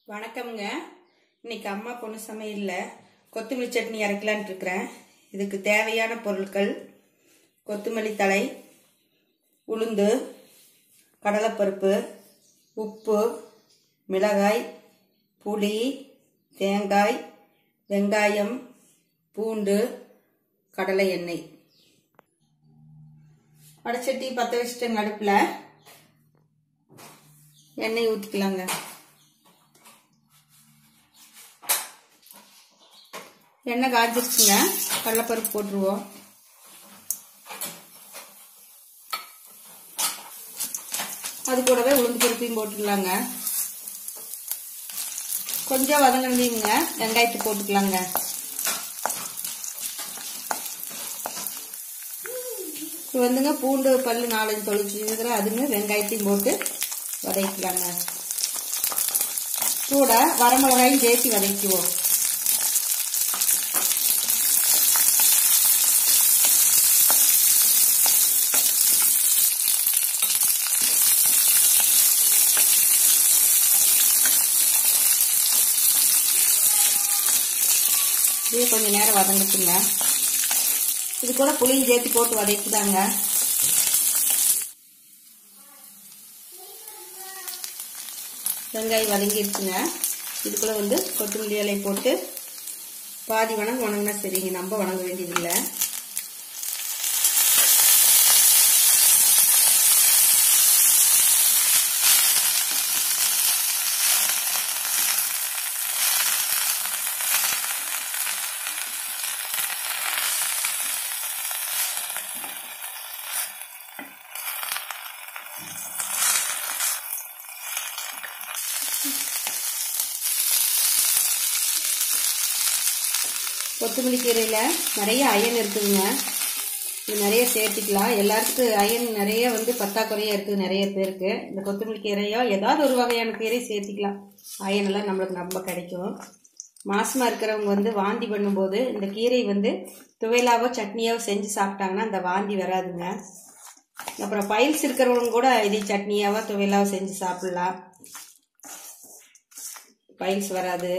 வணக்கம்ங்க இன்னைக்கு அம்மா பொண்ணு சமையலில் கொத்தமல்லி சட்னி அரைக்கலான்ட்டு இருக்கிறேன் இதுக்கு தேவையான பொருட்கள் கொத்தமல்லி தழை உளுந்து கடலைப்பருப்பு உப்பு மிளகாய் புளி தேங்காய் வெங்காயம் பூண்டு கடலை எண்ணெய் வடச்சட்டி பற்ற வச்சுட்டேங்க அடுப்பில் எண்ணெய் ஊற்றிக்கலாங்க எண்ணெய் காய்ச்சிருச்சுங்க கடலைப்பருப்பு போட்டுருவோம் அது கூடவே உளுந்து பருப்பையும் போட்டுக்கலாங்க கொஞ்சம் வதங்கினீங்க வெங்காயத்தை போட்டுக்கலாங்க இப்போ வந்துங்க பூண்டு பல்லு நாலஞ்சு தொளிச்சு இருக்கிற அதுங்க வெங்காயத்தையும் போட்டு வதக்கிக்கலாங்க கூட வரமிளகாயும் சேர்த்து வதக்குவோம் இதே கொஞ்சம் நேரம் வதங்கிட்டுங்க இது கூட புளியும் சேர்த்து போட்டு வதக்கிதாங்க வெங்காயம் வதங்கிடுச்சுங்க இதுக்குள்ள வந்து கொத்தமல்லி இலை போட்டு பாதி வணங்க வணங்கினா சரிங்க நம்ம வணங்க வேண்டியதில்லை கொத்தமல்லி கீரையில் நிறைய அயன் இருக்குதுங்க இது நிறைய சேர்த்துக்கலாம் எல்லாத்துக்கும் அயன் நிறைய வந்து பத்தாக்குறையாக இருக்குது நிறைய பேருக்கு இந்த கொத்தமல்லி கீரையோ ஏதாவது ஒரு வகையான கீரை சேர்த்திக்கலாம் அயன் எல்லாம் நம்மளுக்கு ரொம்ப கிடைக்கும் மாசமாக இருக்கிறவங்க வந்து வாந்தி பண்ணும்போது இந்த கீரை வந்து துவையலாவோ சட்னியாவோ செஞ்சு சாப்பிட்டாங்கன்னா அந்த வாந்தி வராதுங்க அப்புறம் பைல்ஸ் இருக்கிறவங்க கூட இதை சட்னியாவோ துவையலாவோ செஞ்சு சாப்பிடலாம் பைல்ஸ் வராது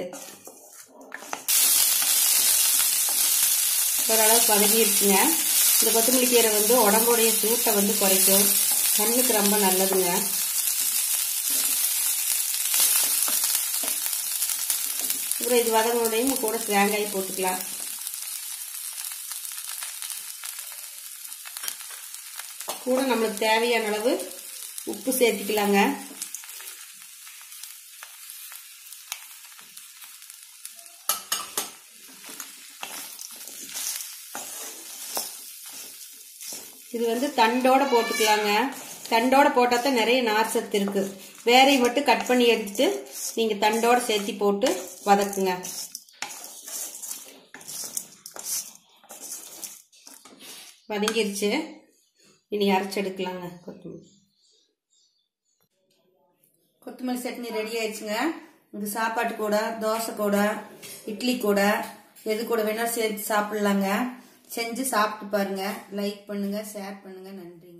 ஓரளவுக்கு பதகிடுச்சுங்க இந்த கொத்தமல்லி கீரை வந்து உடம்புடைய சூட்டை வந்து குறைக்கும் கண்ணுக்கு ரொம்ப நல்லதுங்க அப்புறம் இது வதங்கோடையும் கூட தேங்காய் போட்டுக்கலாம் கூட நம்மளுக்கு தேவையான அளவு உப்பு சேர்த்துக்கலாங்க இது வந்து தண்டோட போட்டுக்கலாங்க தண்டோட போட்டால் தான் நிறைய நார் சத்து இருக்கு வேரையை மட்டும் கட் பண்ணி எடுத்துட்டு நீங்கள் தண்டோட சேர்த்தி போட்டு வதக்குங்க வதங்கிருச்சு இனி அரைச்சி எடுக்கலாங்க கொத்தமல்லி கொத்தமல்லி சட்னி ரெடி ஆயிடுச்சுங்க இது சாப்பாட்டு கூட தோசை கூட இட்லி கூட எது கூட வேணாலும் சேர்த்து சாப்பிட்லாங்க செஞ்சு சாப்பிட்டு பாருங்க லைக் பண்ணுங்க ஷேர் பண்ணுங்க நன்றி